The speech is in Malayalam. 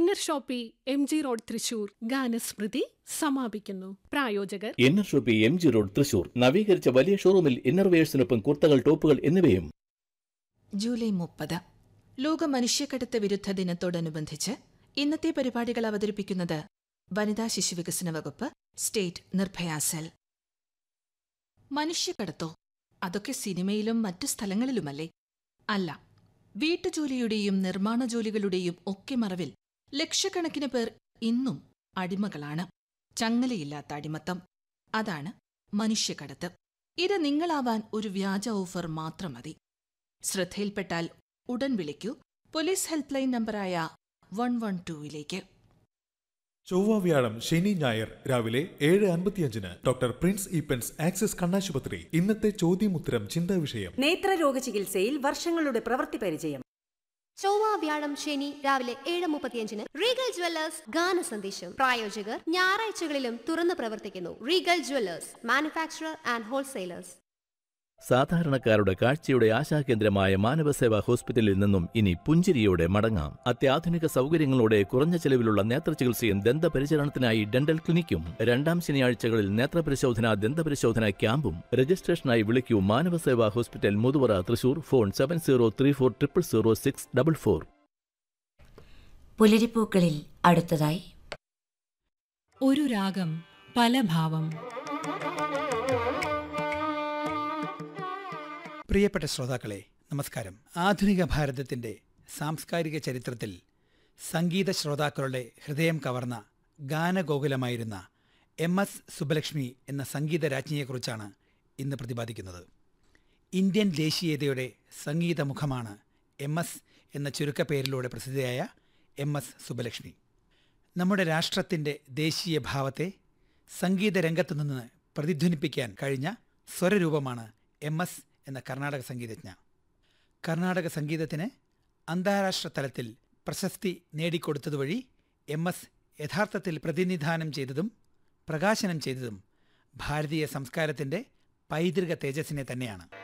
Enner shoppe M G road Thrissur ഗാനസ്മൃതി സമാപിക്കുന്നു പ്രായോജകർ Ennar shoppe M G road Thrissur നവീകരിച്ച വലിയ ഷോറൂമിൽ ഇന്നർവേഴ്സിനൊപ്പം കുർത്തകൾ ടോപ്പുകൾ എന്നിവയും ജൂലൈ മുപ്പത് ലോക മനുഷ്യക്കടത്ത് വിരുദ്ധ ദിനത്തോടനുബന്ധിച്ച് ഇന്നത്തെ പരിപാടികൾ അവതരിപ്പിക്കുന്നത് വനിതാ ശിശുവികസന വകുപ്പ് സ്റ്റേറ്റ് നിർഭയ സെൽ മനുഷ്യക്കടത്തോ അതൊക്കെ സിനിമയിലും മറ്റു സ്ഥലങ്ങളിലുമല്ലേ അല്ല വീട്ടുജോലിയുടെയും നിർമ്മാണ ജോലികളുടെയും ഒക്കെ മറവിൽ ലക്ഷക്കണക്കിന് പേർ ഇന്നും അടിമകളാണ് ചങ്ങലയില്ലാത്ത അടിമത്തം അതാണ് മനുഷ്യക്കടത്ത് ഇത് നിങ്ങളാവാൻ ഒരു വ്യാജ ഓഫർ മാത്രം മതി ശ്രദ്ധയിൽപ്പെട്ടാൽ ഉടൻ വിളിക്കൂ പോലീസ് ഹെൽപ്പ് ലൈൻ നമ്പറായ വൺ വൺ ടൂയിലേക്ക് ചൊവ്വ വ്യാഴം ശനി ഞായർ രാവിലെ ഏഴ് അൻപത്തിയഞ്ചിന് ഡോക്ടർ പ്രിൻസ് ഈപ്പൻസ് ആക്സിസ് കണ്ണാശുപത്രി ഇന്നത്തെ ചോദ്യമുത്തരം ചിന്താ വിഷയം നേത്രരോഗ ചികിത്സയിൽ വർഷങ്ങളുടെ പ്രവൃത്തി പരിചയം ചൊവ്വ വ്യാഴം ശനി രാവിലെ ഏഴ് മുപ്പത്തിയഞ്ചിന് റീഗൽ ജ്വല്ലേഴ്സ് ഗാന സന്ദേശം പ്രായോജകർ ഞായറാഴ്ചകളിലും തുറന്നു പ്രവർത്തിക്കുന്നു Regal jewellers manufacturer and wholesalers സാധാരണക്കാരുടെ കാഴ്ചയുടെ ആശാകേന്ദ്രമായ മാനവസേവാ ഹോസ്പിറ്റലിൽ നിന്നും ഇനി പുഞ്ചിരിയോടെ മടങ്ങാം അത്യാധുനിക സൗകര്യങ്ങളോടെ കുറഞ്ഞ ചെലവിലുള്ള നേത്രചികിത്സയും ദന്തപരിചരണത്തിനായി ഡെന്റൽ ക്ലിനിക്കും രണ്ടാം ശനിയാഴ്ചകളിൽ നേത്രപരിശോധന ദന്തപരിശോധന ക്യാമ്പും രജിസ്ട്രേഷനായി വിളിക്കൂ Manavaseva hospital Muthuvara Thrissur phone seven zero three four triple zero six double four പുലരിപ്പൂക്കളിൽ അടുത്തതായി ഒരു രാഗം പല ഭാവം പ്രിയപ്പെട്ട ശ്രോതാക്കളെ നമസ്കാരം ആധുനിക ഭാരതത്തിൻ്റെ സാംസ്കാരിക ചരിത്രത്തിൽ സംഗീത ശ്രോതാക്കളുടെ ഹൃദയം കവർന്ന ഗാനഗോകുലമായിരുന്ന എം എസ് സുബ്ബലക്ഷ്മി എന്ന സംഗീത രാജ്ഞിയെക്കുറിച്ചാണ് ഇന്ന് പ്രതിപാദിക്കുന്നത് ഇന്ത്യൻ ദേശീയതയുടെ സംഗീത മുഖമാണ് എം എസ് എന്ന ചുരുക്കപ്പേരിലൂടെ പ്രസിദ്ധയായ എം എസ് സുബ്ബലക്ഷ്മി നമ്മുടെ രാഷ്ട്രത്തിൻ്റെ ദേശീയ ഭാവത്തെ സംഗീത രംഗത്തു നിന്ന് പ്രതിധ്വനിപ്പിക്കാൻ കഴിഞ്ഞ സ്വരരൂപമാണ് എം എസ് എന്ന കർണാടക സംഗീതജ്ഞ കർണാടക സംഗീതത്തിന് അന്താരാഷ്ട്ര തലത്തിൽ പ്രശസ്തി നേടിക്കൊടുത്തതുവഴി എം എസ് യഥാർത്ഥത്തിൽ പ്രതിനിധാനം ചെയ്തതും പ്രകാശനം ചെയ്തതും ഭാരതീയ സംസ്കാരത്തിൻ്റെ പൈതൃക തേജസ്സിനെ തന്നെയാണ്